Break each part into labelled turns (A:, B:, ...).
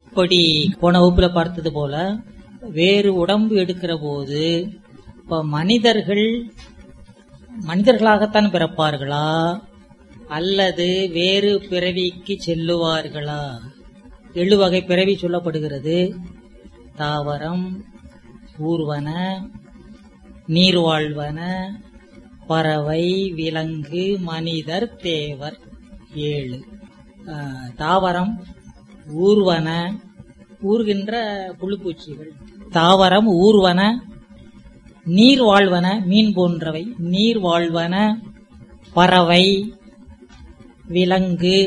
A: இப்படி போன வகுப்புல பார்த்தது போல வேறு உடம்பு எடுக்கிற போது இப்ப மனிதர்கள் மனிதர்களாகத்தான் பிறப்பார்களா அல்லது வேறு பிறவிக்கு செல்லுவார்களா ஏழு வகை பிறவி சொல்லப்படுகிறது தாவரம் ஊர்வன நீர்வாழ்வன பறவை விலங்கு மனிதர் தேவர் ஏழு ஆஹ், தாவரம் ஊர்வன ஊர்கின்ற புழுப்பூச்சிகள் தாவரம் ஊர்வன நீர் வாழ்வன மீன் போன்றவை நீர் வாழ்வன பறவை விலங்கு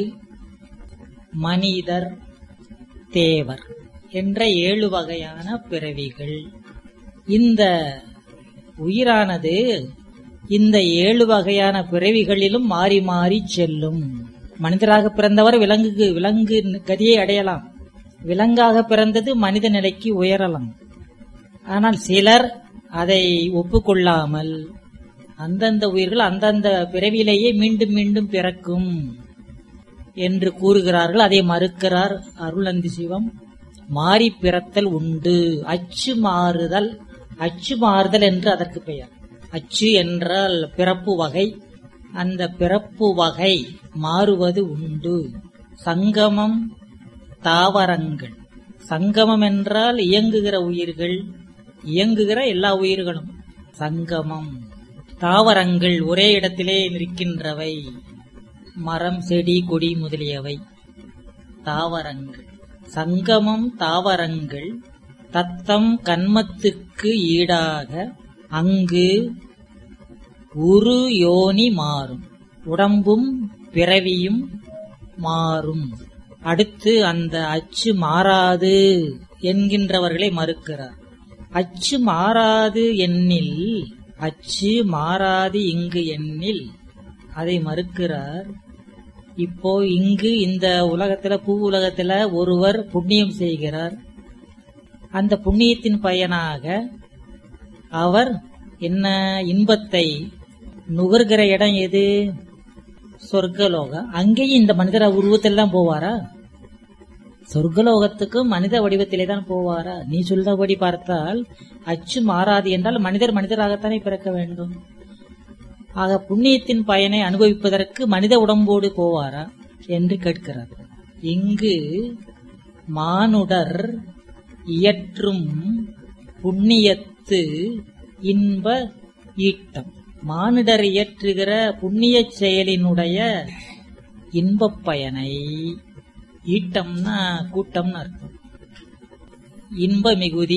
A: மனிதர் தேவர் என்ற ஏழு வகையான பிறவிகள் இந்த உயிரானது இந்த ஏழு வகையான பிறவிகளிலும் மாறி மாறி செல்லும் மனிதராக பிறந்தவர் விலங்குக்கு விலங்கு கதியை அடையலாம் விலங்காக பிறந்தது மனித நிலைக்கு உயரலாம் ஆனால் சிலர் அதை ஒப்புக்கொள்ளாமல் அந்தந்த உயிர்கள் அந்தந்த பிறவியிலேயே மீண்டும் மீண்டும் பிறக்கும் என்று கூறுகிறார்கள் அதை மறுக்கிறார் அருளந்தி சிவம் மாறி பிறத்தல் உண்டு அச்சு மாறுதல் அச்சு மாறுதல் என்று அதற்கு பெயர் அச்சு என்றால் பிறப்பு வகை அந்த பிறப்பு வகை மாறுவது உண்டு சங்கமம் தாவரங்கள் சங்கமம் என்றால் இயங்குகிற உயிர்கள் இயங்குகிற எல்லா உயிர்களும் சங்கமம் தாவரங்கள் ஒரே இடத்திலே நிற்கின்றவை மரம் செடி கொடி முதலியவை தாவரங்கள் சங்கமம் தாவரங்கள் தத்தம் கன்மத்துக்கு ஈடாக அங்கு உரு யோனி மாறும் உடம்பும் பிறவியும் மாறும் அடுத்து அந்த அச்சு மாறாது என்கின்றவர்களை மறுக்கிறார் அச்சு மாறாது எண்ணில் அச்சு மாறாது இங்கு எண்ணில் அதை மறுக்கிறார் இப்போ இங்கு இந்த உலகத்துல பூ உலகத்துல ஒருவர் புண்ணியம் செய்கிறார் அந்த புண்ணியத்தின் பயனாக அவர் என்ன இன்பத்தை நுகர்கிற இடம் எது சொர்க்கலோகம் அங்கேயும் இந்த மனிதர உருவத்தில் தான் போவாரா சொர்க்கலோகத்துக்கும் மனித வடிவத்திலே தான் போவாரா நீ சொல்றபடி பார்த்தால் அச்சு மாறாது என்றால் மனிதர் மனிதராகத்தானே பிறக்க வேண்டும் ஆக புண்ணியத்தின் பயனை அனுபவிப்பதற்கு மனித உடம்போடு போவாரா என்று கேட்கிறார் இங்கு மானுடர் இயற்றும் புண்ணியத்து இன்ப ஈட்டம் மானிடர் இயற்றுகிற புண்ணிய செயலினுடைய இன்பப் பயனை ஈட்டம்னா கூட்டம்னு அர்த்தம் இன்ப மிகுதி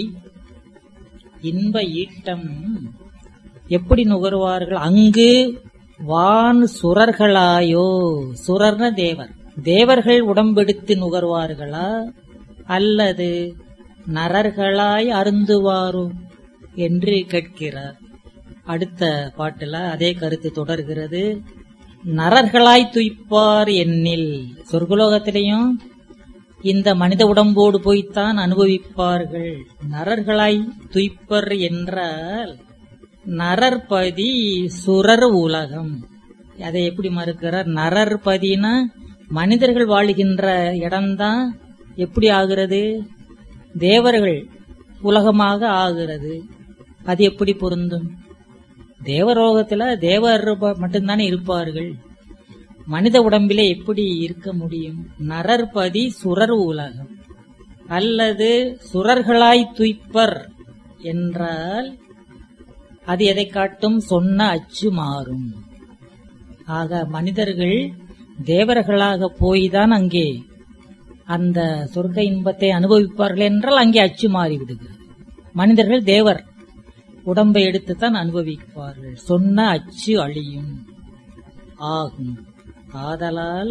A: இன்ப ஈட்டம் எப்படி நுகர்வார்கள் அங்கு வான் சுரர்களாயோ சுரர்ன தேவர் தேவர்கள் உடம்பெடுத்து நுகர்வார்களா அல்லது நரர்களாய் அருந்துவாரோ என்று கேட்கிறார் அடுத்த பாட்டுல அதே கருத்து தொடர்கிறது நரர்களாய் துய்ப்பார் எண்ணில் சொர்க்கலோகத்திலையும் இந்த மனித உடம்போடு போய்த்தான் அனுபவிப்பார்கள் நரர்களாய் துய்ப்பர் என்றால் நரர்பதி சுரர் உலகம் அதை எப்படி மறுக்கிறார் நரர்பதினா மனிதர்கள் வாழுகின்ற இடம்தான் எப்படி ஆகிறது தேவர்கள் உலகமாக ஆகிறது அது எப்படி பொருந்தும் தேவரோகத்துல தேவர் மட்டும்தானே இருப்பார்கள் மனித உடம்பிலே எப்படி இருக்க முடியும் நரர்பதி சுரர் உலகம் அல்லது சுரர்களாய் துய்ப்பர் என்றால் அது எதை காட்டும் சொன்ன அச்சு மாறும் ஆக மனிதர்கள் தேவர்களாக போய்தான் அங்கே அந்த சொர்க்க இன்பத்தை அனுபவிப்பார்கள் என்றால் அங்கே அச்சு மாறிவிடுகிறது மனிதர்கள் தேவர் உடம்பை எடுத்துத்தான் அனுபவிப்பார்கள் சொன்ன அச்சு அழியும் ஆகும் ஆதலால்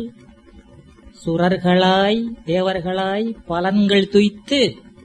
A: சுரர்களாய் தேவர்களாய் பலன்கள் துய்த்து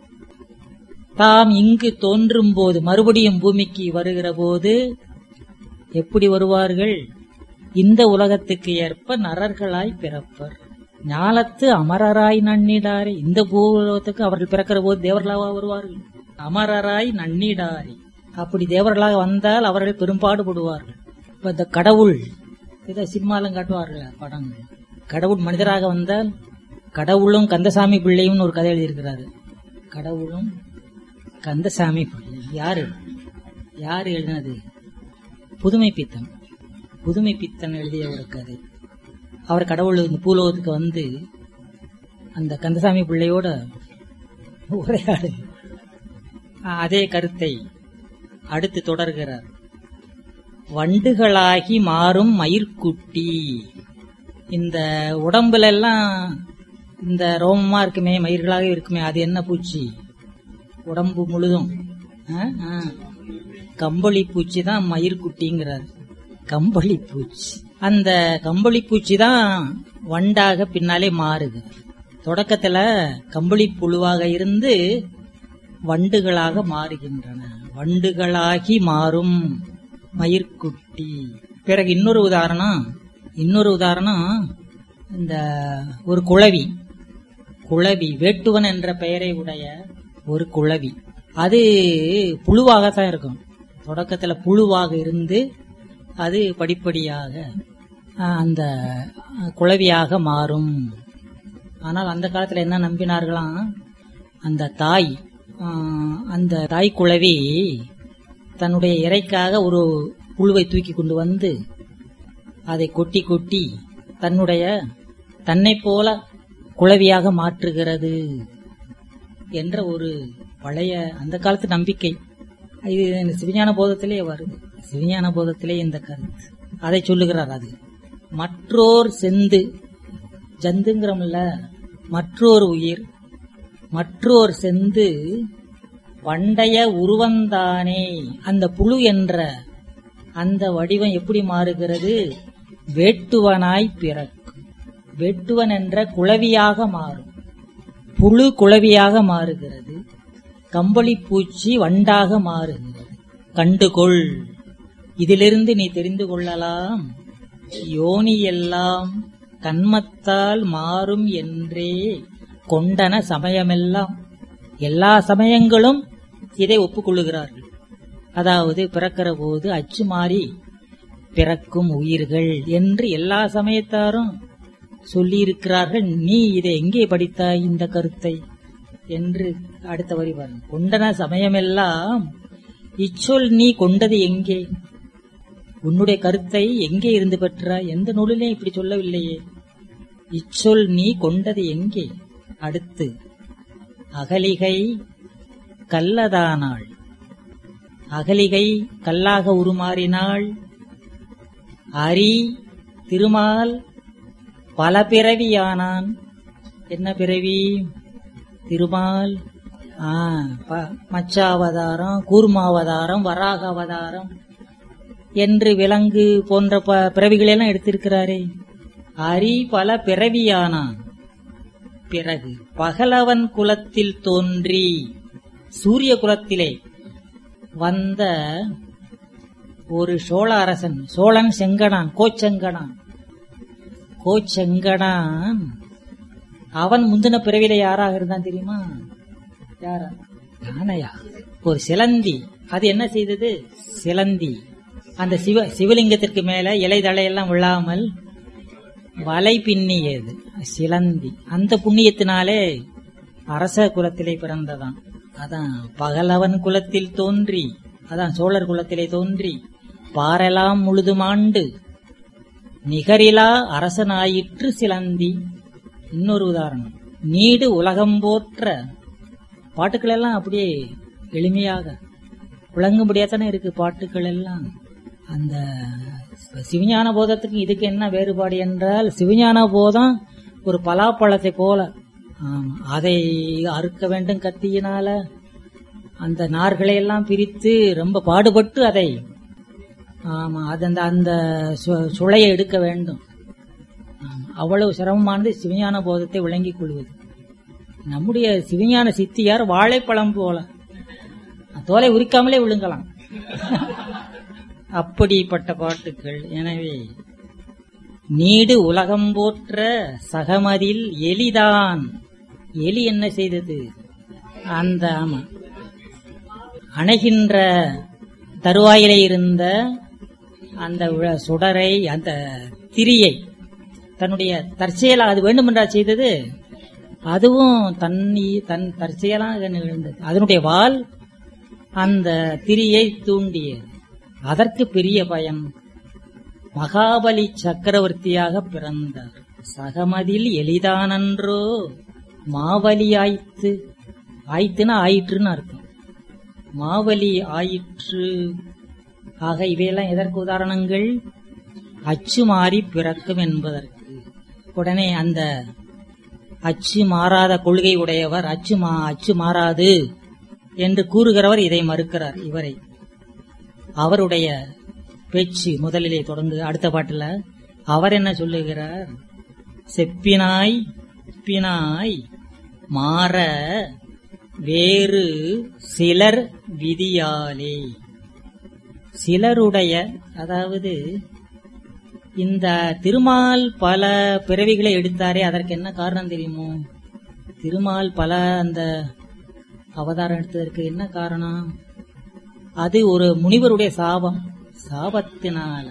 A: தாம் இங்கு தோன்றும் போது மறுபடியும் பூமிக்கு வருகிற போது எப்படி வருவார்கள் இந்த உலகத்துக்கு ஏற்ப நரர்களாய் பிறப்பர் ஞாலத்து அமரராய் நன்னிடாரே இந்த பூலோகத்துக்கு அவர்கள் பிறக்கிற போது தேவர்களாக வருவார்கள் அமரராய் நன்னிடாரே அப்படி தேவர்களாக வந்தால் அவர்கள் பெரும்பாடுபடுவார்கள் இப்ப இந்த கடவுள் இதை சினிமாலும் காட்டுவார்கள் படம் கடவுள் மனிதராக வந்தால் கடவுளும் கந்தசாமி பிள்ளையும் ஒரு கதை எழுதியிருக்கிறாரு கடவுளும் கந்தசாமி பிள்ளை யாரு யாரு எழுதினது புதுமை பித்தன் புதுமை பித்தன் எழுதிய ஒரு கதை அவர் கடவுள் இந்த பூலோகத்துக்கு வந்து அந்த கந்தசாமி பிள்ளையோட உரையாடு அதே கருத்தை அடுத்து தொடர்கிறார் வண்டுகளாகி மாறும் மயிர்குட்டி இந்த உடம்புல எல்லாம் இந்த ரோமமா இருக்குமே மயிர்களாக இருக்குமே அது என்ன பூச்சி உடம்பு முழுதும் ஆ? ஆ. கம்பளி பூச்சி தான் மயிர்குட்டிங்கிறார் கம்பளி பூச்சி அந்த கம்பளி பூச்சி தான் வண்டாக பின்னாலே மாறுது தொடக்கத்துல கம்பளி புழுவாக இருந்து வண்டுகளாக மாறுகின்றன வண்டுகளாகி மாறும் மயிர்குட்டி பிறகு இன்னொரு உதாரணம் இன்னொரு உதாரணம் இந்த ஒரு குளவி குளவி வேட்டுவன் என்ற பெயரை உடைய ஒரு குளவி அது புழுவாகத்தான் இருக்கும் தொடக்கத்துல புழுவாக இருந்து அது படிப்படியாக ஆஹ், அந்த குளவியாக மாறும் ஆனால் அந்த காலத்துல என்ன நம்பினார்களாம் அந்த தாய் ஆஹ், அந்த தாய் குளவி தன்னுடைய இறைக்காக ஒரு புழுவை தூக்கி கொண்டு வந்து அதை கொட்டி கொட்டி தன்னுடைய தன்னை போல குளவியாக மாற்றுகிறது என்ற ஒரு பழைய அந்த காலத்து நம்பிக்கை இது இந்த சிவஞான போதத்திலே வருது சிவஞான போதத்திலே இந்த கருத்து அதை சொல்லுகிறார் அது மற்றோர் செந்து ஜந்துங்கிறோம்ல மற்றோர் உயிர் மற்றோர் செந்து பண்டைய உருவந்தானே அந்த புழு என்ற அந்த வடிவம் எப்படி மாறுகிறது வேட்டுவனாய் பிறக்கும் வெட்டுவன் என்ற குளவியாக மாறும் புழு குளவியாக மாறுகிறது கம்பளி பூச்சி வண்டாக மாறுகிறது கண்டுகொள் இதிலிருந்து நீ தெரிந்து கொள்ளலாம் யோனி எல்லாம் கண்மத்தால் மாறும் என்றே கொண்டன சமயமெல்லாம் எல்லா சமயங்களும் இதை ஒப்புக்கொள்ளுகிறார்கள் அதாவது பிறக்கிற போது அச்சு மாறி பிறக்கும் உயிர்கள் என்று எல்லா சமயத்தாரும் சொல்லியிருக்கிறார்கள் நீ இதை எங்கே படித்தாய் இந்த கருத்தை என்று அடுத்த வரி பாருங்க கொண்டன சமயமெல்லாம் இச்சொல் நீ கொண்டது எங்கே உன்னுடைய கருத்தை எங்கே இருந்து பெற்றாய் எந்த நூலிலே இப்படி சொல்லவில்லையே இச்சொல் நீ கொண்டது எங்கே அடுத்து அகலிகை கல்லதானாள் அகலிகை கல்லாக உருமாறினாள் அரி திருமால் பல பிறவியானான் என்ன பிறவி திருமால் ஆ, ப- மச்சாவதாரம் கூர்மாவதாரம் வராக அவதாரம் என்று விலங்கு போன்ற ப- பிறவிகளெல்லாம் எடுத்திருக்கிறாரே அரி பல பிறவியானான் பிறகு பகலவன் குலத்தில் தோன்றி சூரிய குலத்திலே வந்த ஒரு சோழ அரசன் சோழன் செங்கனான் கோச்செங்கனான் கோச்செங்கனான் அவன் முந்தின பிறவில யாராக இருந்தான் தெரியுமா யாரா யானையா ஒரு சிலந்தி அது என்ன செய்தது சிலந்தி அந்த சிவ சிவலிங்கத்திற்கு மேல இலை தழையெல்லாம் விழாமல் வலை பின்னியது சிலந்தி அந்த புண்ணியத்தினாலே அரச குலத்திலே பிறந்ததாம் அதான் பகலவன் குலத்தில் தோன்றி அதான் சோழர் குலத்திலே தோன்றி பாரெல்லாம் முழுதுமாண்டு நிகரிலா அரசனாயிற்று சிலந்தி இன்னொரு உதாரணம் நீடு உலகம் போற்ற பாட்டுக்கள் எல்லாம் அப்படியே எளிமையாக விளங்கும்படியா தானே இருக்கு பாட்டுக்கள் எல்லாம் அந்த சிவஞான போதத்துக்கு இதுக்கு என்ன வேறுபாடு என்றால் சிவஞான போதம் ஒரு பலாப்பழத்தை போல ஆமா, அதை அறுக்க வேண்டும் கத்தியினால அந்த நார்களை எல்லாம் பிரித்து ரொம்ப பாடுபட்டு அதை ஆமா அது அந்த அந்த சு- சுளையை எடுக்க வேண்டும் ஆமா, அவ்வளவு சிரமமானது சிவஞான போதத்தை விளங்கிக் கொள்வது நம்முடைய சிவஞான சித்தியார் வாழைப்பழம் போல தோலை உரிக்காமலே விழுங்கலாம் அப்படிப்பட்ட பாட்டுக்கள் எனவே நீடு உலகம் போற்ற சகமதில் எலிதான் எலி என்ன செய்தது அந்த ஆமா அணைகின்ற தருவாயிலே இருந்த அந்த உழ- சுடரை அந்த திரியை தன்னுடைய தற்செயலா அது வேண்டுமென்றா செய்தது அதுவும் தண்ணி தன் தற்செயலாக நிகழ்ந்தது அதனுடைய வால் அந்த திரியை தூண்டியது அதற்கு பெரிய பயன் மகாபலி சக்கரவர்த்தியாக பிறந்தார் சகமதில் எளிதானன்றோ மாவலி ஆய்த்து ஆய்த்துனா ஆயிற்றுன்னு அர்த்தம் மாவலி ஆயிற்று ஆக இவையெல்லாம் எதற்கு உதாரணங்கள் அச்சு மாறி பிறக்கும் என்பதற்கு உடனே அந்த அச்சு மாறாத கொள்கை உடையவர் அச்சு மா அச்சு மாறாது என்று கூறுகிறவர் இதை மறுக்கிறார் இவரை அவருடைய பேச்சு முதலிலே தொடங்கு அடுத்த பாட்டுல அவர் என்ன சொல்லுகிறார் செப்பினாய் செப்பினாய் மாற வேறு சிலர் விதியாலே சிலருடைய அதாவது இந்த திருமால் பல பிறவிகளை எடுத்தாரே அதற்கு என்ன காரணம் தெரியுமோ திருமால் பல அந்த அவதாரம் எடுத்ததற்கு என்ன காரணம் அது ஒரு முனிவருடைய சாபம் சாபத்தினால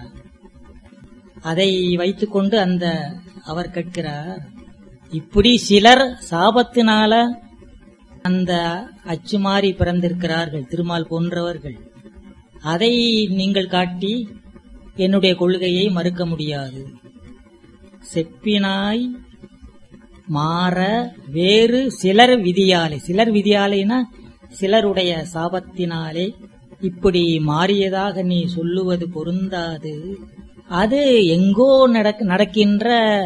A: அதை வைத்துக்கொண்டு அந்த அவர் கேட்கிறார் இப்படி சிலர் சாபத்தினால அந்த அச்சு மாறி பிறந்திருக்கிறார்கள் திருமால் போன்றவர்கள் அதை நீங்கள் காட்டி என்னுடைய கொள்கையை மறுக்க முடியாது செப்பினாய் மாற வேறு சிலர் விதியாலே சிலர் விதியாலேனா சிலருடைய சாபத்தினாலே இப்படி மாறியதாக நீ சொல்லுவது பொருந்தாது அது எங்கோ நடக்க நடக்கின்ற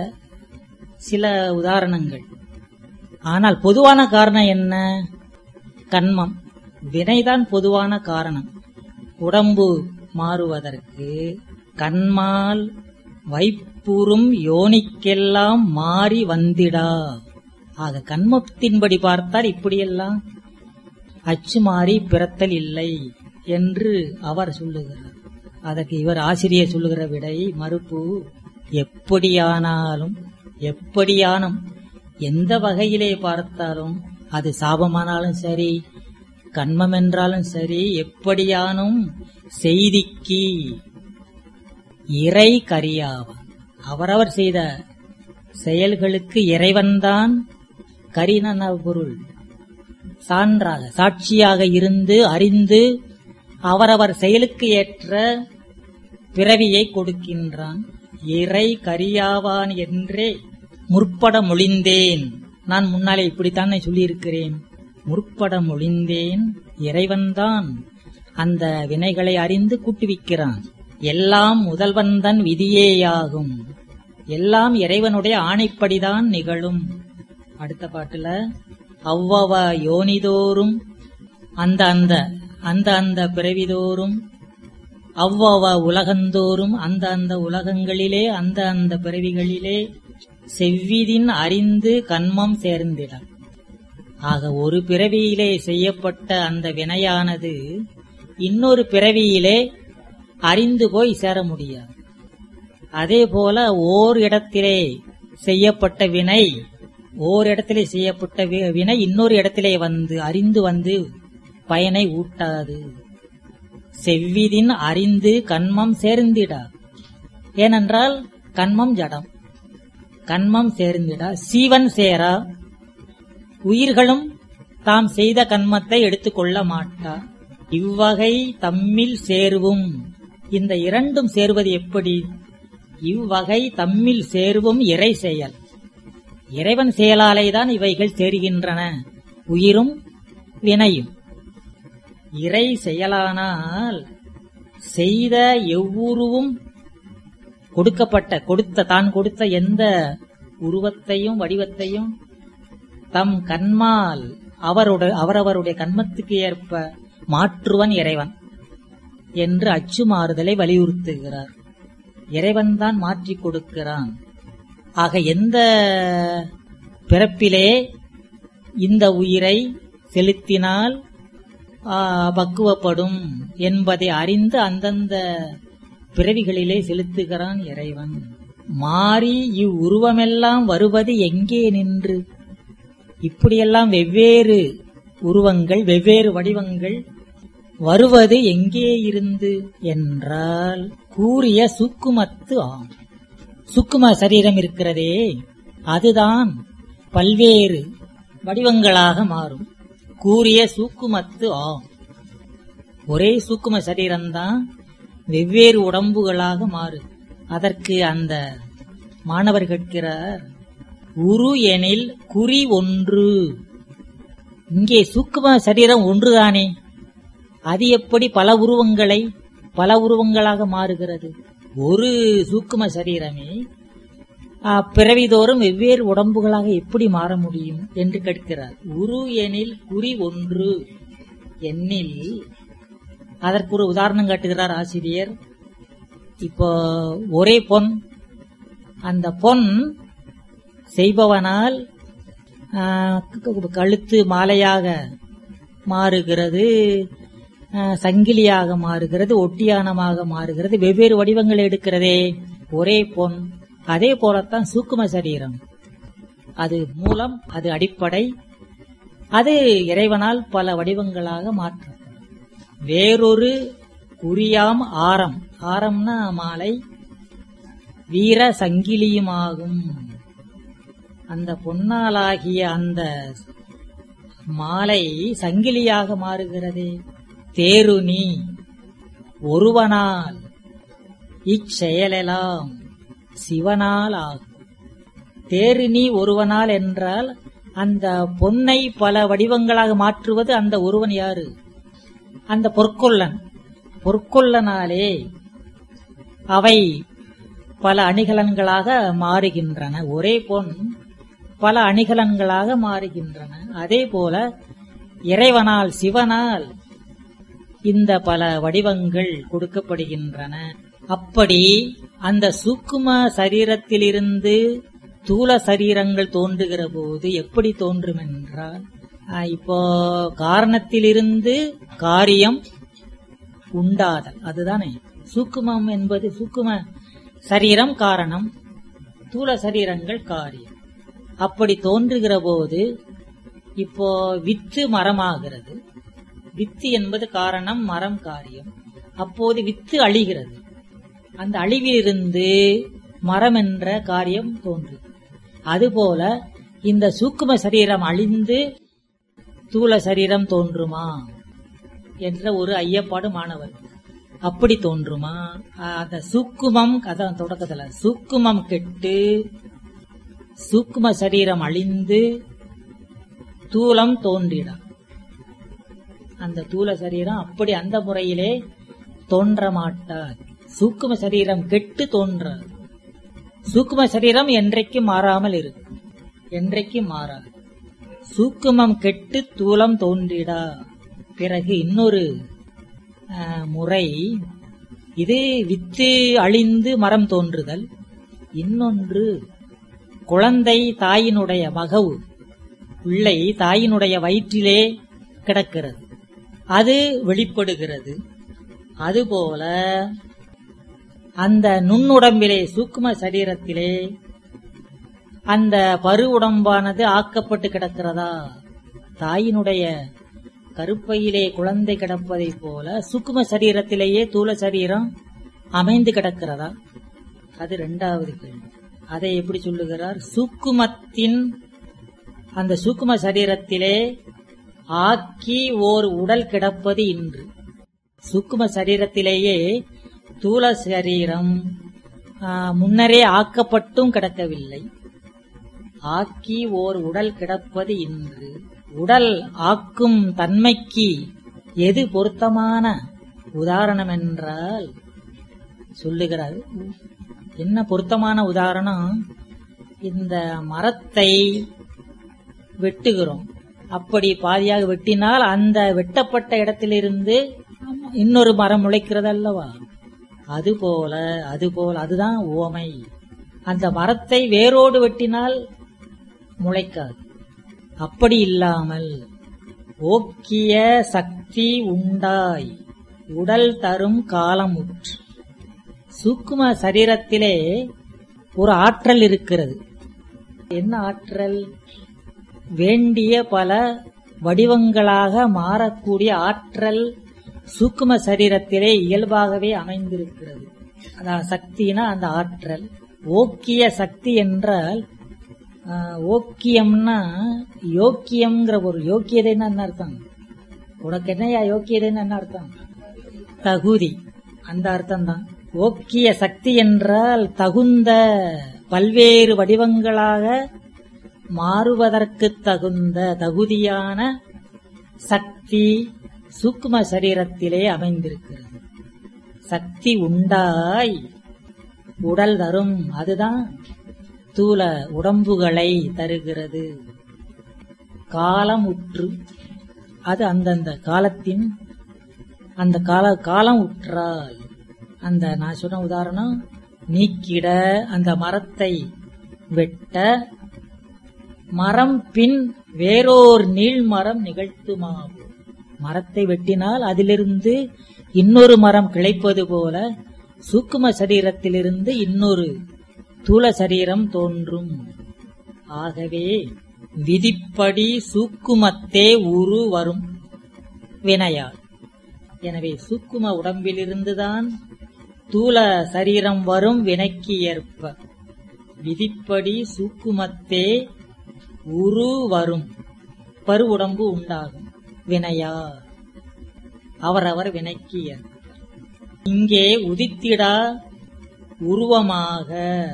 A: சில உதாரணங்கள் ஆனால் பொதுவான காரணம் என்ன கண்மம் வினைதான் பொதுவான காரணம் உடம்பு மாறுவதற்கு கண்மால் வைப்புறும் யோனிக்கெல்லாம் மாறி வந்திடா ஆக கண்மத்தின்படி பார்த்தால் இப்படியெல்லாம் அச்சு மாறி பிறத்தல் இல்லை என்று அவர் சொல்லுகிறார் அதற்கு இவர் ஆசிரியர் சொல்லுகிற விடை மறுப்பு எப்படியானாலும் எப்படியானும் எந்த வகையிலே பார்த்தாலும் அது சாபமானாலும் சரி கண்மம் என்றாலும் சரி எப்படியானும் செய்திக்கு இறை கரியாவான் அவரவர் செய்த செயல்களுக்கு இறைவன்தான் கரினன பொருள் சான்றாக சாட்சியாக இருந்து அறிந்து அவரவர் செயலுக்கு ஏற்ற பிறவியை கொடுக்கின்றான் இறை கரியாவான் என்றே முற்பட மொழிந்தேன் நான் முன்னாலே இப்படித்தானே சொல்லியிருக்கிறேன் முற்பட மொழிந்தேன் இறைவன்தான் அந்த வினைகளை அறிந்து கூட்டுவிக்கிறான் எல்லாம் முதல்வன்தன் விதியேயாகும் எல்லாம் இறைவனுடைய ஆணைப்படிதான் நிகழும் அடுத்த பாட்டுல அவ்வவ யோனிதோறும் அந்த அந்த அந்த அந்த பிறவிதோறும் அவ்வவ உலகந்தோறும் அந்த அந்த உலகங்களிலே அந்த அந்த பிறவிகளிலே செவ்விதின் அறிந்து கண்மம் சேர்ந்திட ஆக ஒரு பிறவியிலே செய்யப்பட்ட அந்த வினையானது இன்னொரு பிறவியிலே அறிந்து போய் சேர முடியாது அதே போல ஓர் இடத்திலே செய்யப்பட்ட வினை ஓர் இடத்திலே செய்யப்பட்ட வி- வினை இன்னொரு இடத்திலே வந்து அறிந்து வந்து பயனை ஊட்டாது செவ்விதின் அறிந்து கண்மம் சேர்ந்திடா ஏனென்றால் கண்மம் ஜடம் கண்மம் சேர்ந்திடா சீவன் சேரா உயிர்களும் தாம் செய்த கண்மத்தை எடுத்துக்கொள்ள மாட்டா இவ்வகை தம்மில் சேர்வும் இந்த இரண்டும் சேர்வது எப்படி இவ்வகை தம்மில் சேர்வும் இறை செயல் இறைவன் செயலாலேதான் இவைகள் சேர்கின்றன உயிரும் வினையும் இறை செயலானால் செய்த எவ்வுருவும் கொடுக்கப்பட்ட கொடுத்த தான் கொடுத்த எந்த உருவத்தையும் வடிவத்தையும் தம் கண்மால் அவரோட அவரவருடைய கண்மத்துக்கு ஏற்ப மாற்றுவன் இறைவன் என்று அச்சு மாறுதலை வலியுறுத்துகிறார் இறைவன்தான் மாற்றிக் கொடுக்கிறான் ஆக எந்த பிறப்பிலே இந்த உயிரை செலுத்தினால் ஆ, பக்குவப்படும் என்பதை அறிந்து அந்தந்த பிறவிகளிலே செலுத்துகிறான் இறைவன் மாறி இவ்வுருவமெல்லாம் வருவது எங்கே நின்று இப்படியெல்லாம் வெவ்வேறு உருவங்கள் வெவ்வேறு வடிவங்கள் வருவது எங்கே இருந்து என்றால் கூறிய சுக்குமத்து ஆம் சுக்கும சரீரம் இருக்கிறதே அதுதான் பல்வேறு வடிவங்களாக மாறும் கூறிய சூக்குமத்து ஆம் ஒரே சூக்கும சரீரம்தான் வெவ்வேறு உடம்புகளாக மாறும் அதற்கு அந்த மாணவர் கேட்கிறார் உரு எனில் குறி ஒன்று இங்கே சூக்கும சரீரம் ஒன்றுதானே அது எப்படி பல உருவங்களை பல உருவங்களாக மாறுகிறது ஒரு சூக்கும சரீரமே ஆ, பிறவிதோறும் வெவ்வேறு உடம்புகளாக எப்படி மாற முடியும் என்று கேட்கிறார் உரு எனில் குறி ஒன்று எண்ணில் அதற்கு ஒரு உதாரணம் காட்டுகிறார் ஆசிரியர் இப்போ ஒரே பொன் அந்த பொன் செய்பவனால் ஆ, க- கழுத்து மாலையாக மாறுகிறது ஆ, சங்கிலியாக மாறுகிறது ஒட்டியானமாக மாறுகிறது வெவ்வேறு வடிவங்கள் எடுக்கிறதே ஒரே பொன் அதே போலத்தான் சூக்கும சரீரம் அது மூலம் அது அடிப்படை அது இறைவனால் பல வடிவங்களாக மாற்றப்படும் வேறொரு குறியாம் ஆரம் ஆரம்னா மாலை வீர சங்கிலியுமாகும் அந்த பொன்னாலாகிய அந்த மாலை சங்கிலியாக மாறுகிறதே தேருனி ஒருவனால் இச்செயலெல்லாம் சிவனால் ஆகும் தேருனி ஒருவனால் என்றால் அந்த பொன்னை பல வடிவங்களாக மாற்றுவது அந்த ஒருவன் யாரு அந்த பொற்கொல்லன் பொற்கொல்லனாலே அவை பல அணிகலன்களாக மாறுகின்றன ஒரே பொன் பல அணிகலன்களாக மாறுகின்றன அதே போல இறைவனால் சிவனால் இந்த பல வடிவங்கள் கொடுக்கப்படுகின்றன அப்படி அந்த சூக்கும சரீரத்திலிருந்து தூல சரீரங்கள் தோன்றுகிற போது எப்படி தோன்றும் என்றால் ஆஹ், இப்போ காரணத்திலிருந்து காரியம் உண்டாதல் அதுதானே சூக்குமம் என்பது சூக்கும சரீரம் காரணம் தூல சரீரங்கள் காரியம் அப்படி தோன்றுகிற போது இப்போ வித்து மரமாகிறது வித்து என்பது காரணம் மரம் காரியம் அப்போது வித்து அழிகிறது அந்த அழிவிலிருந்து மரம் என்ற காரியம் தோன்றும் அதுபோல இந்த சூக்கும சரீரம் அழிந்து தூல சரீரம் தோன்றுமா என்ற ஒரு ஐயப்பாடு மாணவர் அப்படி தோன்றுமா ஆஹ் அந்த சூக்குமம் அதான் தொடக்கத்துல சூக்குமம் கெட்டு சூக்கும சரீரம் அழிந்து தூலம் தோன்றிடும் அந்த தூல சரீரம் அப்படி அந்த முறையிலே தோன்ற மாட்டார் சூக்கும சரீரம் கெட்டு தோன்றாது சூக்கும சரீரம் என்றைக்கும் மாறாமல் இருக்கும் என்றைக்கும் மாறாது சூக்குமம் கெட்டு தூலம் தோன்றிடா பிறகு இன்னொரு ஆஹ், முறை இது வித்து அழிந்து மரம் தோன்றுதல் இன்னொன்று குழந்தை தாயினுடைய மகவு பிள்ளை தாயினுடைய வயிற்றிலே கிடக்கிறது அது வெளிப்படுகிறது அதுபோல அந்த நுண்ணுடம்பிலே சூக்கும சரீரத்திலே அந்த பரு உடம்பானது ஆக்கப்பட்டு கிடக்கிறதா தாயினுடைய கருப்பையிலே குழந்தை கிடப்பதைப் போல சூக்கும சரீரத்திலேயே தூல சரீரம் அமைந்து கிடக்கிறதா அது இரண்டாவது கேள்வி அதை எப்படி சொல்லுகிறார் சூக்குமத்தின் அந்த சூக்கும சரீரத்திலே ஆக்கி ஓர் உடல் கிடப்பது இன்று சூக்கும சரீரத்திலேயே தூல சரீரம் ஆ, முன்னரே ஆக்கப்பட்டும் கிடக்கவில்லை ஆக்கி ஓர் உடல் கிடப்பது இன்று உடல் ஆக்கும் தன்மைக்கு எது பொருத்தமான உதாரணம் என்றால் சொல்லுகிறார் என்ன பொருத்தமான உதாரணம் இந்த மரத்தை வெட்டுகிறோம் அப்படி பாதியாக வெட்டினால் அந்த வெட்டப்பட்ட இடத்திலிருந்து இன்னொரு மரம் முளைக்கிறது அல்லவா அதுபோல அதுபோல அதுதான் ஓமை அந்த மரத்தை வேரோடு வெட்டினால் முளைக்காது அப்படி இல்லாமல் ஓக்கிய சக்தி உண்டாய் உடல் தரும் காலமுற்று சூக்கும சரீரத்திலே ஒரு ஆற்றல் இருக்கிறது என்ன ஆற்றல் வேண்டிய பல வடிவங்களாக மாறக்கூடிய ஆற்றல் சூக்கும சரீரத்திலே இயல்பாகவே அமைந்திருக்கிறது அதான் சக்தினா அந்த ஆற்றல் ஓக்கிய சக்தி என்றால் ஆஹ், ஓக்கியம்னா யோக்கியம்ங்கிற ஒரு யோக்கியதைன்னா என்ன அர்த்தம் உனக்கு என்னையா யோக்கியதைன்னு என்ன அர்த்தம் தகுதி அந்த அர்த்தம் தான் ஓக்கிய சக்தி என்றால் தகுந்த பல்வேறு வடிவங்களாக மாறுவதற்கு தகுந்த தகுதியான சக்தி சூக்கும சரீரத்திலே அமைந்திருக்கிறது சக்தி உண்டாய் உடல் தரும் அதுதான் தூல உடம்புகளை தருகிறது காலம் உற்று அது அந்தந்த காலத்தின் அந்த கால காலம் உற்றால் அந்த நான் சொன்ன உதாரணம் நீக்கிட அந்த மரத்தை வெட்ட மரம் பின் வேறோர் நீள் மரம் நிகழ்த்துமாகும் மரத்தை வெட்டினால் அதிலிருந்து இன்னொரு மரம் கிளைப்பது போல சூக்கும சரீரத்திலிருந்து இன்னொரு தூல சரீரம் தோன்றும் ஆகவே விதிப்படி சூக்குமத்தே உரு வரும் வினையால் எனவே சூக்கும உடம்பிலிருந்துதான் தூல சரீரம் வரும் வினைக்கு ஏற்ப விதிப்படி சூக்குமத்தே உரு வரும் பரு உடம்பு உண்டாகும் வினையா அவரவர் வினைக்கு ஏற்ப இங்கே உதித்திடா உருவமாக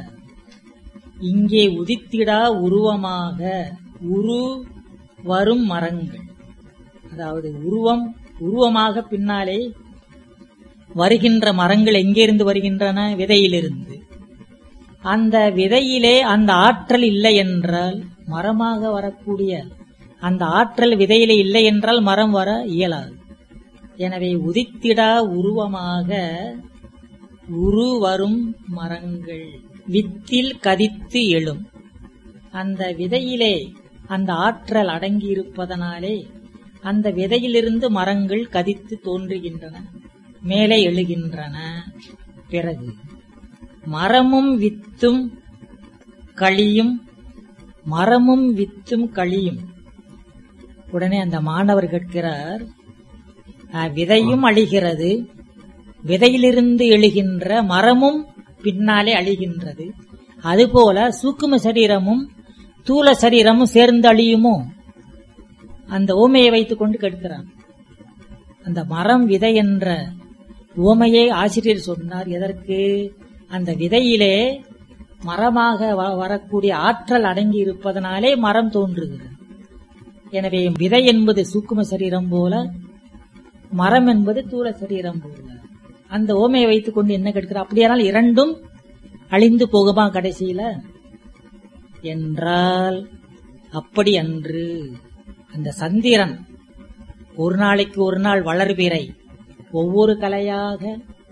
A: இங்கே உதித்திடா உருவமாக உரு வரும் மரங்கள் அதாவது உருவம் உருவமாக பின்னாலே வருகின்ற மரங்கள் எங்கிருந்து வருகின்றன விதையிலிருந்து அந்த விதையிலே அந்த ஆற்றல் இல்லை என்றால் மரமாக வரக்கூடிய அந்த ஆற்றல் விதையிலே இல்லை என்றால் மரம் வர இயலாது எனவே உதித்திடா உருவமாக உரு வரும் மரங்கள் வித்தில் கதித்து எழும் அந்த விதையிலே அந்த ஆற்றல் அடங்கி இருப்பதனாலே அந்த விதையிலிருந்து மரங்கள் கதித்து தோன்றுகின்றன மேலே எழுகின்றன பிறகு மரமும் வித்தும் களியும் மரமும் வித்தும் களியும் உடனே அந்த மாணவர் கேட்கிறார் "அஹ், விதையும் அழிகிறது விதையிலிருந்து எழுகின்ற மரமும் பின்னாலே அழிகின்றது அதுபோல சூக்கும சரீரமும் தூல சரீரமும் சேர்ந்து அழியுமோ அந்த ஓமையை வைத்துக் கொண்டு கேட்கிறான் அந்த மரம் விதை என்ற ஓமையை ஆசிரியர் சொன்னார் எதற்கு அந்த விதையிலே மரமாக வ- வரக்கூடிய ஆற்றல் அடங்கி இருப்பதனாலே மரம் தோன்றுகிறது எனவே விதை என்பது சூக்கும சரீரம் போல மரம் என்பது தூல சரீரம் போல அந்த ஓமையை வைத்துக் கொண்டு என்ன கேட்கிறார் அப்படியானால் இரண்டும் அழிந்து போகுமா கடைசியில என்றால் அப்படி அன்று அந்த சந்திரன் ஒரு நாளைக்கு ஒரு நாள் வளர்பிறை ஒவ்வொரு கலையாக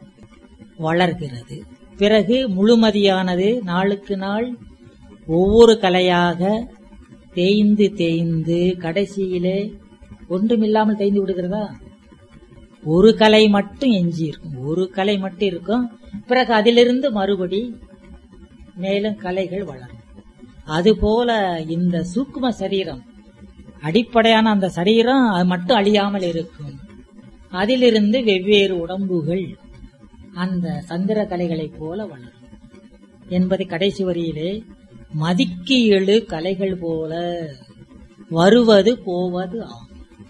A: வளர்கிறது பிறகு முழுமதியானது நாளுக்கு நாள் ஒவ்வொரு கலையாக தேய்ந்து தேய்ந்து கடைசியிலே ஒன்றுமில்லாமல் தேய்ந்து விடுகிறதா ஒரு கலை மட்டும் எஞ்சி இருக்கும் ஒரு கலை மட்டும் இருக்கும் பிறகு அதிலிருந்து மறுபடி மேலும் கலைகள் வளரும் அதுபோல இந்த சூக்கும சரீரம் அடிப்படையான அந்த சரீரம் அது மட்டும் அழியாமல் இருக்கும் அதிலிருந்து வெவ்வேறு உடம்புகள் அந்த சந்திர கலைகளைப் போல வளரும் என்பதை கடைசி வரியிலே மதிக்கு எழு கலைகள் போல வருவது போவது ஆம்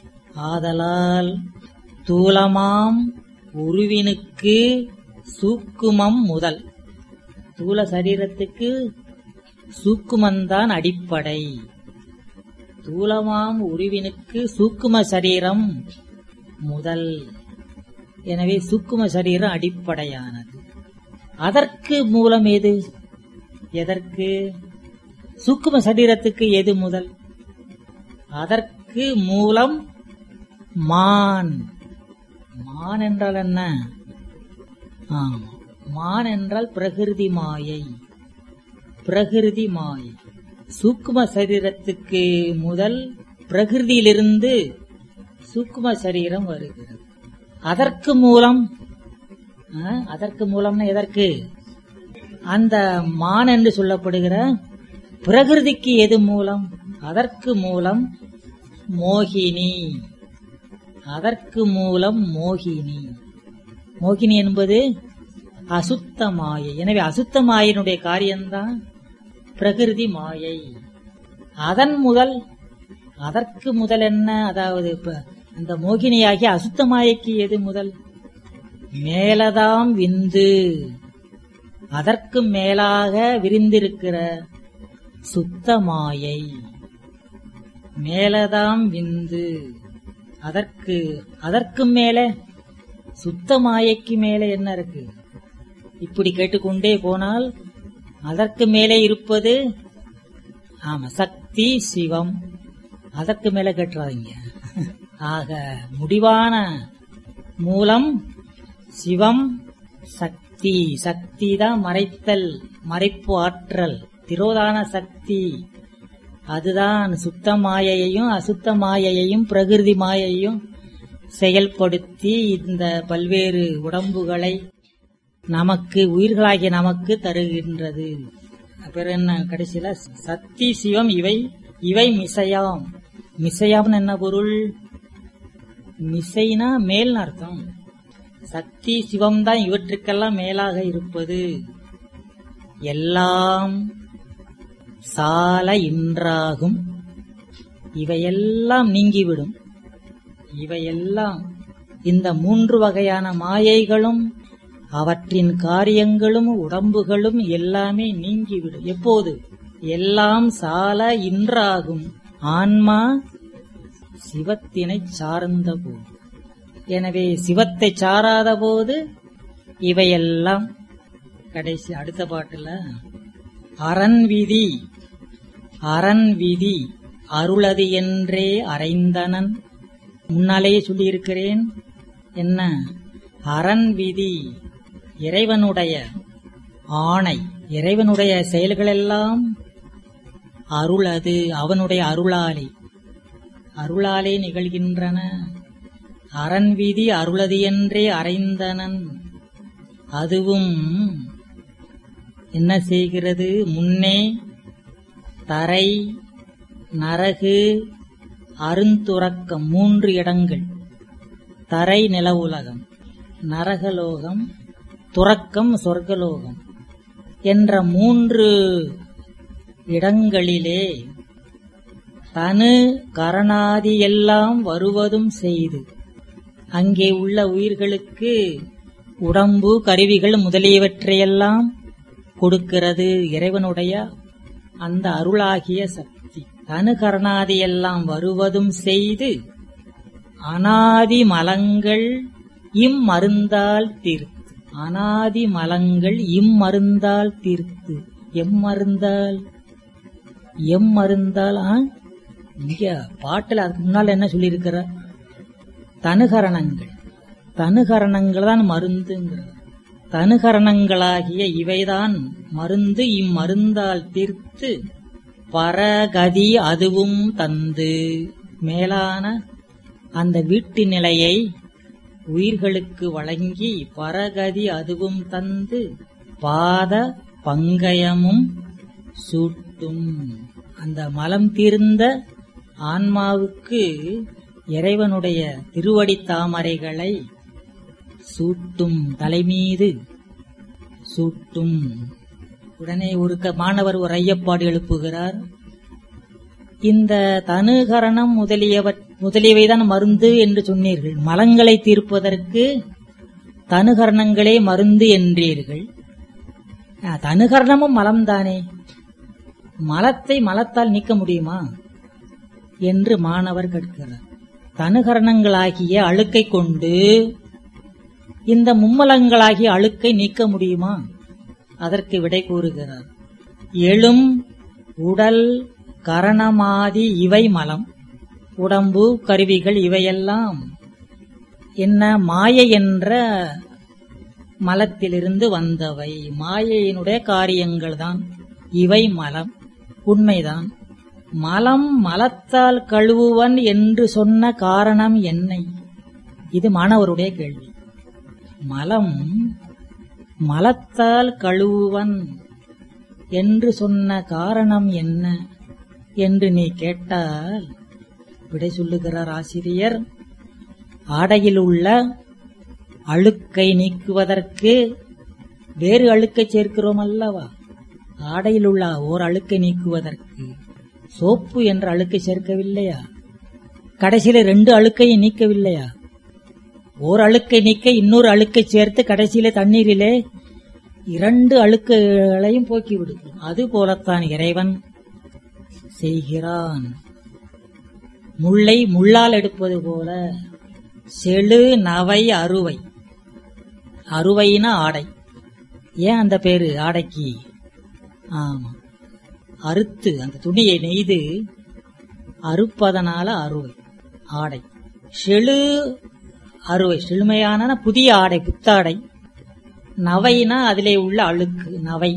A: ஆதலால் தூலமாம் உருவினுக்கு சூக்குமம் முதல் தூல சரீரத்துக்கு சூக்குமந்தான் அடிப்படை தூலமாம் உருவினுக்கு சூக்கும சரீரம் முதல் எனவே சூக்கும சரீரம் அடிப்படையானது அதற்கு மூலம் எது எதற்கு சூக்கும சரீரத்துக்கு எது முதல் அதற்கு மூலம் மான் மான் என்றால் என்ன ஆம், மான் என்றால் பிரகிருதி மாயை பிரகிருதி மாயை சூக்கும சரீரத்துக்கு முதல் பிரகிருதியிலிருந்து சூக்கும சரீரம் வருகிறது அதற்கு மூலம் ஆ, அதற்கு மூலம்னா எதற்கு அந்த மான் என்று சொல்லப்படுகிற பிரகிருதிக்கு எது மூலம் அதற்கு மூலம் மோகினி அதற்கு மூலம் மோகினி மோகினி என்பது அசுத்த மாயை எனவே அசுத்த மாயினுடைய காரியம்தான் பிரகிருதி மாயை அதன் முதல் அதற்கு முதல் என்ன அதாவது இப்ப அந்த மோகினியாகிய அசுத்தமாயைக்கு எது முதல் மேலதாம் விந்து அதற்கு மேலாக விரிந்திருக்கிற சுத்தமாயை மேலதாம் விந்து அதற்கு அதற்கு மேலே சுத்தமாயைக்கு மேலே என்ன இருக்கு இப்படி கேட்டுக்கொண்டே போனால் அதற்கு மேலே இருப்பது ஆமா சக்தி சிவம் அதற்கு மேல கேட்டுறாதீங்க ஆக முடிவான மூலம் சிவம் சக்தி சக்தி தான் மறைத்தல் மறைப்பு ஆற்றல் திரோதான சக்தி அதுதான் சுத்த மாயையையும் அசுத்த மாயையையும் பிரகிருதி மாயையும் செயல்படுத்தி இந்த பல்வேறு உடம்புகளை நமக்கு உயிர்களாகிய நமக்கு தருகின்றது அப்புறம் என்ன கடைசியில சக்தி சிவம் இவை இவை மிசையாம் மிசையாம்னு என்ன பொருள் மிசைனா மேல் அர்த்தம் சக்தி சிவம் தான் இவற்றுக்கெல்லாம் மேலாக இருப்பது எல்லாம் சால இன்றாகும் இவையெல்லாம் நீங்கிவிடும் இவையெல்லாம் இந்த மூன்று வகையான மாயைகளும் அவற்றின் காரியங்களும் உடம்புகளும் எல்லாமே நீங்கிவிடும் எப்போது எல்லாம் சால இன்றாகும் ஆன்மா சிவத்தினை சார்ந்த போது எனவே சிவத்தை சாராத போது இவையெல்லாம் கடைசி அடுத்த பாட்டுல அரண் விதி அரண் விதி அருளது என்றே அறைந்தனன் முன்னாலேயே சொல்லியிருக்கிறேன் என்ன அரண் விதி இறைவனுடைய ஆணை இறைவனுடைய செயல்களெல்லாம் அருளது அவனுடைய அருளாலே அருளாலே நிகழ்கின்றன அரண் விதி அருளது என்றே அறைந்தனன் அதுவும் என்ன செய்கிறது முன்னே தரை நரகு அருந்துறக்கம் மூன்று இடங்கள் தரை நில உலகம் நரகலோகம் துறக்கம் சொர்க்கலோகம் என்ற மூன்று இடங்களிலே தனு கரணாதி எல்லாம் வருவதும் செய்து அங்கே உள்ள உயிர்களுக்கு உடம்பு கருவிகள் முதலியவற்றையெல்லாம் கொடுக்கிறது இறைவனுடைய அந்த அருளாகிய சக்தி தனு கரணாதி எல்லாம் வருவதும் செய்து அனாதி மலங்கள் இம்மருந்தால் தீர்த்து அனாதி மலங்கள் இம்மருந்தால் தீர்த்து எம்மருந்தால் எம்மருந்தால் ஆ? இங்க பாட்டுல அதுக்கு முன்னால என்ன சொல்லியிருக்கிற தனுகரணங்கள் தனுகரணங்கள் தான் மருந்துங்கிறது தனுகரணங்களாகிய இவைதான் மருந்து இம்மருந்தால் தீர்த்து பரகதி அதுவும் தந்து மேலான அந்த வீட்டு நிலையை உயிர்களுக்கு வழங்கி பரகதி அதுவும் தந்து பாத பங்கயமும் சூட்டும் அந்த மலம் தீர்ந்த ஆன்மாவுக்கு இறைவனுடைய திருவடி தாமரைகளை சூட்டும் தலைமீது சூட்டும் உடனே ஒரு க- மாணவர் ஒரு ஐயப்பாடு எழுப்புகிறார் இந்த தனுகரணம் முதலியவ முதலியவைதான் மருந்து என்று சொன்னீர்கள் மலங்களை தீர்ப்பதற்கு தனுகரணங்களே மருந்து என்றீர்கள் ஆ, தனுகரணமும் மலம்தானே மலத்தை மலத்தால் நீக்க முடியுமா என்று மாணவர் கேட்கிறார் தனுகரணங்களாகிய அழுக்கை கொண்டு இந்த மும்மலங்களாகிய அழுக்கை நீக்க முடியுமா அதற்கு விடை கூறுகிறார் எழும் உடல் கரணமாதி இவை மலம் உடம்பு கருவிகள் இவையெல்லாம் என்ன மாயை என்ற மலத்திலிருந்து வந்தவை மாயையினுடைய காரியங்கள் தான் இவை மலம் உண்மைதான் மலம் மலத்தால் கழுவுவன் என்று சொன்ன காரணம் என்ன இது மாணவருடைய கேள்வி மலம் மலத்தால் கழுவுவன் என்று சொன்ன காரணம் என்ன என்று நீ கேட்டால் விடை சொல்லுகிறார் ஆசிரியர் ஆடையில் உள்ள அழுக்கை நீக்குவதற்கு வேறு அழுக்கை சேர்க்கிறோம் அல்லவா ஆடையில் உள்ள ஓர் அழுக்கை நீக்குவதற்கு சோப்பு என்ற அழுக்கை சேர்க்கவில்லையா கடைசியில ரெண்டு அழுக்கையும் நீக்கவில்லையா ஓர் அழுக்கை நீக்க இன்னொரு அழுக்கை சேர்த்து கடைசியில தண்ணீரிலே இரண்டு அழுக்குகளையும் போக்கிவிடும் அது போலத்தான் இறைவன் செய்கிறான் முள்ளை முள்ளால் எடுப்பது போல செழு நவை அறுவை அறுவைனா ஆடை ஏன் அந்த பேரு ஆடைக்கு ஆமா அறுத்து அந்த துணியை நெய்து அறுப்பதனால அறுவை ஆடை செழு அறுவை செழுமையான புதிய ஆடை புத்தாடை நவைனா அதிலே உள்ள அழுக்கு நவை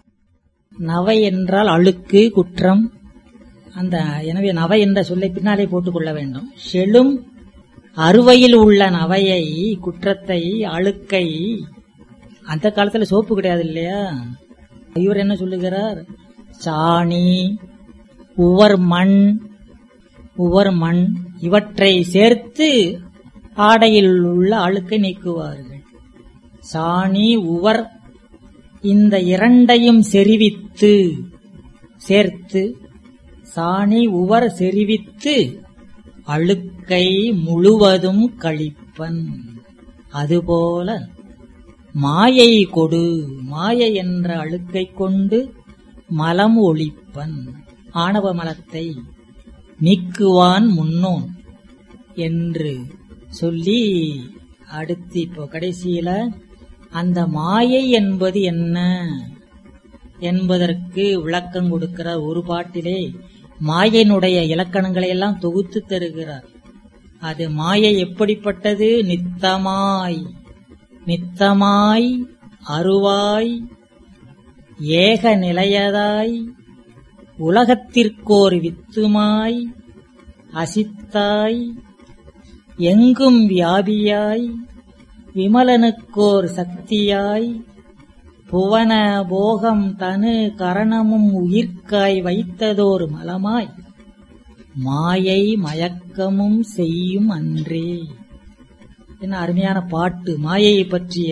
A: நவை என்றால் அழுக்கு குற்றம் அந்த எனவே நவை என்ற சொல்லை பின்னாலே போட்டுக் கொள்ள வேண்டும் செழும் அறுவையில் உள்ள நவையை குற்றத்தை அழுக்கை அந்த காலத்துல சோப்பு கிடையாது இல்லையா இவர் என்ன சொல்லுகிறார் சாணி உவர் மண் உவர் மண் இவற்றை சேர்த்து ஆடையில் உள்ள அழுக்கை நீக்குவார்கள் சாணி உவர் இந்த இரண்டையும் செறிவித்து சேர்த்து சாணி உவர் செறிவித்து அழுக்கை முழுவதும் கழிப்பன் அதுபோல மாயை கொடு மாயை என்ற அழுக்கை கொண்டு மலம் ஒழிப்பன் ஆணவ மலத்தை நீக்குவான் முன்னோன் என்று சொல்லி அடுத்து இப்போ கடைசியில அந்த மாயை என்பது என்ன என்பதற்கு விளக்கம் கொடுக்கிறார் ஒரு பாட்டிலே மாயனுடைய இலக்கணங்களை எல்லாம் தொகுத்து தருகிறார் அது மாயை எப்படிப்பட்டது நித்தமாய் நித்தமாய் அருவாய் ஏக நிலையதாய் உலகத்திற்கோர் வித்துமாய் அசித்தாய் எங்கும் வியாபியாய் விமலனுக்கோர் சக்தியாய் புவன போகம் தனு கரணமும் உயிர்க்காய் வைத்ததோர் மலமாய் மாயை மயக்கமும் செய்யும் அன்றே என்ன அருமையான பாட்டு மாயையை பற்றிய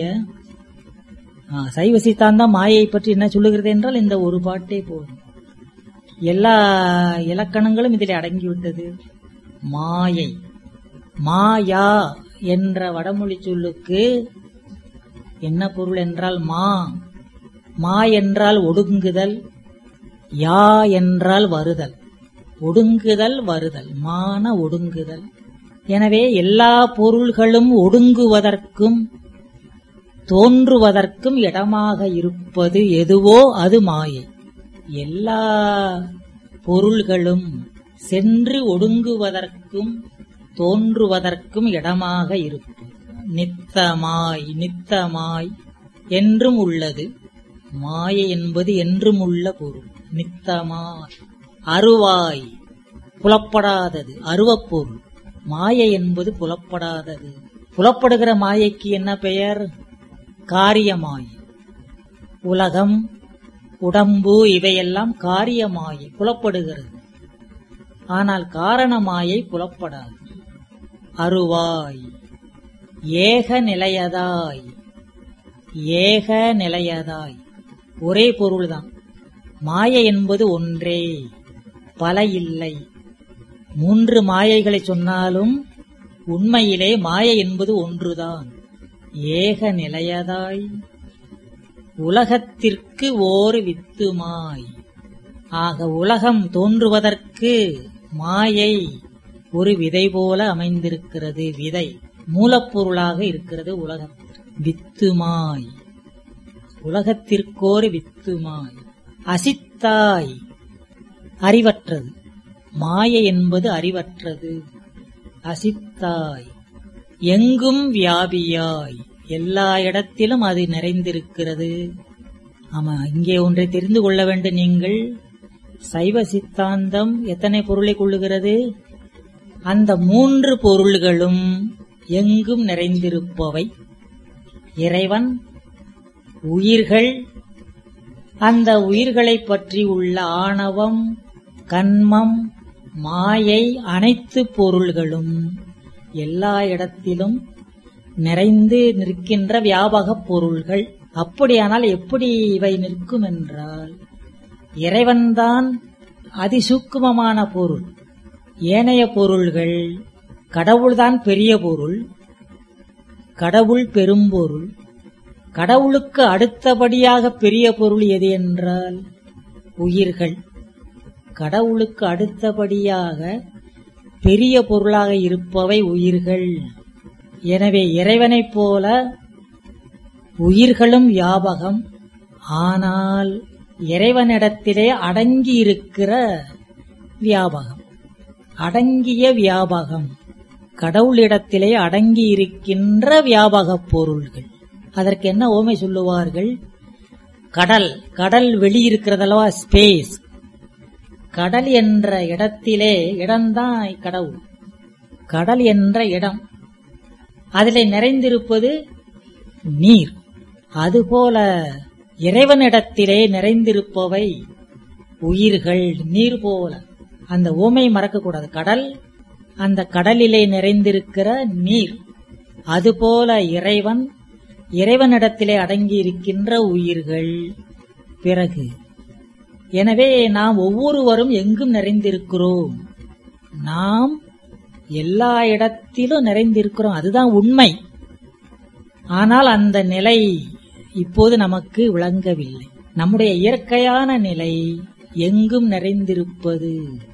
A: ஆ, சைவ சித்தாந்தம் மாயையை பற்றி என்ன சொல்லுகிறது என்றால் இந்த ஒரு பாட்டே போதும் எல்லா இலக்கணங்களும் இதில் அடங்கிவிட்டது மாயை மாயா என்ற வடமொழி சொல்லுக்கு என்ன பொருள் என்றால் மா மா என்றால் ஒடுங்குதல் யா என்றால் வருதல் ஒடுங்குதல் வருதல் மான ஒடுங்குதல் எனவே எல்லா பொருள்களும் ஒடுங்குவதற்கும் தோன்றுவதற்கும் இடமாக இருப்பது எதுவோ அது மாயை எல்லா பொருள்களும் சென்று ஒடுங்குவதற்கும் தோன்றுவதற்கும் இடமாக இருக்கும் நித்தமாய் நித்தமாய் என்றும் உள்ளது மாயை என்பது என்றும் உள்ள பொருள் நித்தமாய் அருவாய் புலப்படாதது அருவப்பொருள் மாயை என்பது புலப்படாதது புலப்படுகிற மாயைக்கு என்ன பெயர் காரியமாயை உலகம் உடம்பு இவையெல்லாம் காரியமாயை புலப்படுகிறது ஆனால் காரணமாயை புலப்படாது அருவாய் ஏக நிலையதாய் ஏக நிலையதாய் ஒரே பொருள்தான் மாயை என்பது ஒன்றே பல இல்லை மூன்று மாயைகளை சொன்னாலும் உண்மையிலே மாயை என்பது ஒன்றுதான் ஏக நிலையதாய் உலகத்திற்கு ஓர் வித்துமாய் ஆக உலகம் தோன்றுவதற்கு மாயை ஒரு விதை போல அமைந்திருக்கிறது விதை மூலப்பொருளாக இருக்கிறது உலகம் வித்துமாய் உலகத்திற்கோர் வித்துமாய் அசித்தாய் அறிவற்றது மாயை என்பது அறிவற்றது அசித்தாய் எங்கும் வியாபியாய் எல்லா இடத்திலும் அது நிறைந்திருக்கிறது ஆமா இங்கே ஒன்றை தெரிந்து கொள்ள வேண்டும் நீங்கள் சைவ சித்தாந்தம் எத்தனை பொருளை கொள்ளுகிறது அந்த மூன்று பொருள்களும் எங்கும் நிறைந்திருப்பவை இறைவன் உயிர்கள் அந்த உயிர்களைப் பற்றி உள்ள ஆணவம் கண்மம் மாயை அனைத்து பொருள்களும் எல்லா இடத்திலும் நிறைந்து நிற்கின்ற வியாபகப் பொருள்கள் அப்படியானால் எப்படி இவை நிற்கும் என்றால் இறைவன்தான் அதிசூக்குமமான பொருள் ஏனைய பொருள்கள் கடவுள்தான் பெரிய பொருள் கடவுள் பெரும்பொருள் கடவுளுக்கு அடுத்தபடியாக பெரிய பொருள் எது என்றால் உயிர்கள் கடவுளுக்கு அடுத்தபடியாக பெரிய பொருளாக இருப்பவை உயிர்கள் எனவே இறைவனைப் போல உயிர்களும் வியாபகம் ஆனால் இறைவனிடத்திலே அடங்கி இருக்கிற வியாபகம் அடங்கிய வியாபகம் கடவுளிடத்திலே அடங்கி இருக்கின்ற வியாபகப் பொருள்கள் அதற்கு என்ன ஓமை சொல்லுவார்கள் கடல் கடல் வெளியிருக்கிறதல்லவா ஸ்பேஸ் கடல் என்ற இடத்திலே இடம்தான் கடவுள் கடல் என்ற இடம் அதிலே நிறைந்திருப்பது நீர் அதுபோல இறைவனிடத்திலே நிறைந்திருப்பவை உயிர்கள் நீர் போல அந்த ஓமை மறக்கக்கூடாது கடல் அந்த கடலிலே நிறைந்திருக்கிற நீர் அதுபோல இறைவன் இறைவனிடத்திலே அடங்கி இருக்கின்ற உயிர்கள் பிறகு எனவே நாம் ஒவ்வொருவரும் எங்கும் நிறைந்திருக்கிறோம் நாம் எல்லா இடத்திலும் நிறைந்திருக்கிறோம் அதுதான் உண்மை ஆனால் அந்த நிலை இப்போது நமக்கு விளங்கவில்லை நம்முடைய இயற்கையான நிலை எங்கும் நிறைந்திருப்பது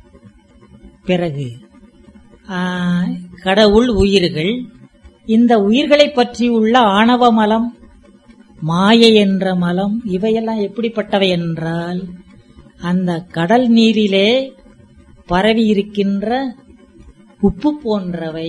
A: பிறகு ஆ, கடவுள் உயிர்கள் இந்த உயிர்களை பற்றியுள்ள ஆணவ மலம் மாயை என்ற மலம் இவையெல்லாம் எப்படிப்பட்டவை என்றால் அந்த கடல் நீரிலே பரவி இருக்கின்ற உப்பு போன்றவை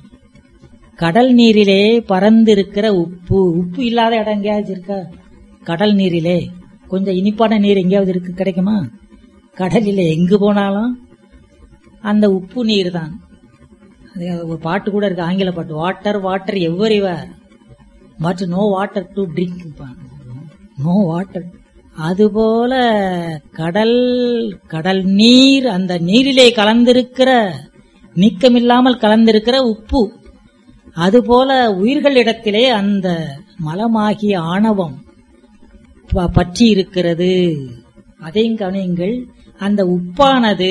A: கடல் நீரிலே பறந்திருக்கிற உப்பு உப்பு இல்லாத இடம் எங்கேயாவது இருக்கா கடல் நீரிலே கொஞ்சம் இனிப்பான நீர் எங்கேயாவது இருக்கு கிடைக்குமா கடலிலே எங்கு போனாலும் அந்த உப்பு நீர் தான் அது ஒரு பாட்டு கூட இருக்கு ஆங்கில பாட்டு water water everywhere but no water to drink no water அதுபோல கடல் கடல் நீர் அந்த நீரிலே கலந்திருக்கிற நீக்கமில்லாமல் கலந்திருக்கிற உப்பு அதுபோல உயிர்களிடத்திலே அந்த மலமாகிய ஆணவம் ப- பற்றி இருக்கிறது அதையும் கவனியுங்கள் அந்த உப்பானது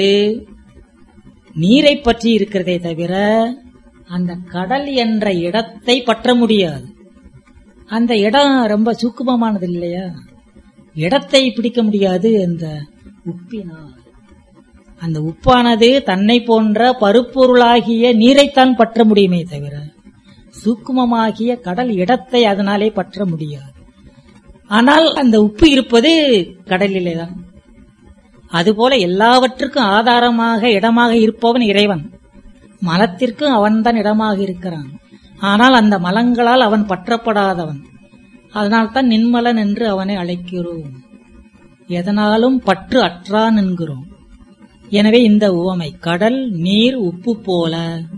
A: நீரை பற்றி இருக்கிறதே தவிர அந்த கடல் என்ற இடத்தை பற்ற முடியாது அந்த இடம் ரொம்ப சூக்குமமானது இல்லையா இடத்தை பிடிக்க முடியாது அந்த உப்பினால் அந்த உப்பானது தன்னை போன்ற பருப்பொருளாகிய நீரைத்தான் பற்ற முடியுமே தவிர சூக்குமமாகிய கடல் இடத்தை அதனாலே பற்ற முடியாது ஆனால் அந்த உப்பு இருப்பது கடலிலே தான் அதுபோல எல்லாவற்றுக்கும் ஆதாரமாக இடமாக இருப்பவன் இறைவன் மலத்திற்கும் அவன்தான் இடமாக இருக்கிறான் ஆனால் அந்த மலங்களால் அவன் பற்றப்படாதவன் அதனால்தான் நின்மலன் என்று அவனை அழைக்கிறோம் எதனாலும் பற்று அற்றான் என்கிறோம் எனவே இந்த உவமை கடல் நீர் உப்பு போல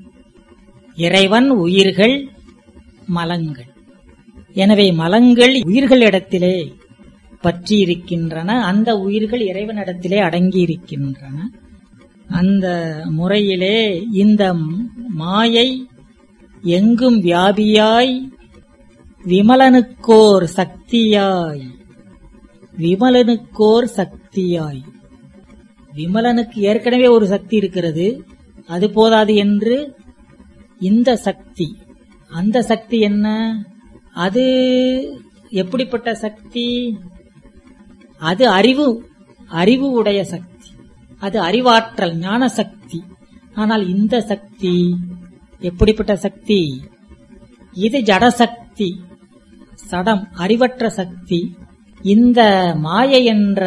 A: இறைவன் உயிர்கள் மலங்கள் எனவே மலங்கள் உயிர்களிடத்திலே பற்றி இருக்கின்றன அந்த உயிர்கள் இறைவனிடத்திலே அடங்கி இருக்கின்றன அந்த முறையிலே இந்த மாயை எங்கும் வியாபியாய் விமலனுக்கோர் சக்தியாய் விமலனுக்கோர் சக்தியாய் விமலனுக்கு ஏற்கனவே ஒரு சக்தி இருக்கிறது அது போதாது என்று இந்த சக்தி அந்த சக்தி என்ன அது எப்படிப்பட்ட சக்தி அது அறிவு அறிவு உடைய சக்தி அது அறிவாற்றல் ஞான சக்தி ஆனால் இந்த சக்தி எப்படிப்பட்ட சக்தி இது ஜடசக்தி சடம் அறிவற்ற சக்தி இந்த மாயை என்ற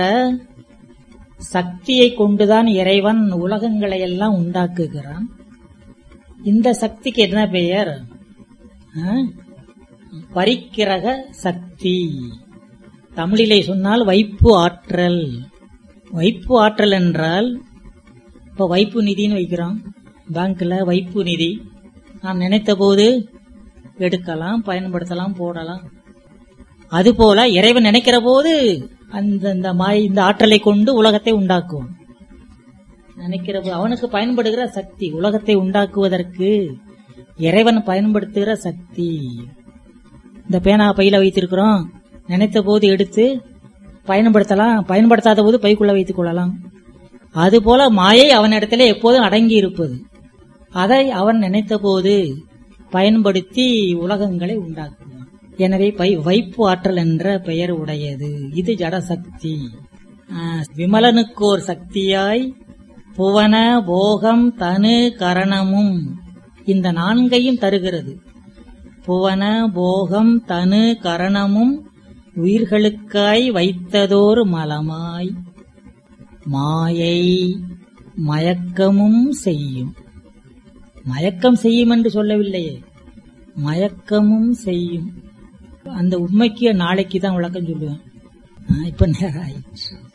A: சக்தியை கொண்டுதான் இறைவன் உலகங்களை எல்லாம் உண்டாக்குகிறான் இந்த சக்திக்கு என்ன பெயர் ஆ? பரிக்கிரக சக்தி தமிழிலே சொன்னால் வைப்பு ஆற்றல் வைப்பு ஆற்றல் என்றால் இப்ப வைப்பு நிதின்னு வைக்கிறோம் பேங்க்ல வைப்பு நிதி நாம் நினைத்த போது எடுக்கலாம் பயன்படுத்தலாம் போடலாம் அதுபோல இறைவன் நினைக்கிற போது அந்த இந்த மாய் இந்த ஆற்றலை கொண்டு உலகத்தை உண்டாக்குவான் நினைக்கிற போ- அவனுக்கு பயன்படுகிற சக்தி உலகத்தை உண்டாக்குவதற்கு இறைவன் பயன்படுத்துகிற சக்தி இந்த பேனா பையில வைத்திருக்கிறோம் நினைத்த போது எடுத்து பயன்படுத்தலாம் பயன்படுத்தாத போது பைக்குள்ள வைத்துக் கொள்ளலாம் அதுபோல மாயை அவனிடத்திலே எப்போதும் அடங்கி இருப்பது அதை அவன் நினைத்தபோது பயன்படுத்தி உலகங்களை உண்டாக்குவான் எனவே பை- வைப்பு ஆற்றல் என்ற பெயர் உடையது இது ஜடசக்தி ஆஹ், விமலனுக்கோர் சக்தியாய் புவன போகம் தனு கரணமும் இந்த நான்கையும் தருகிறது புவன போகம் தனு கரணமும் உயிர்களுக்காய் வைத்ததோர் மலமாய் மாயை மயக்கமும் செய்யும் மயக்கம் செய்யும் என்று சொல்லவில்லையே மயக்கமும் செய்யும் அந்த உண்மைக்கு நாளைக்கு தான் விளக்கம் சொல்லுவேன் ஆ, இப்ப நேரம் ஆயிடுச்சு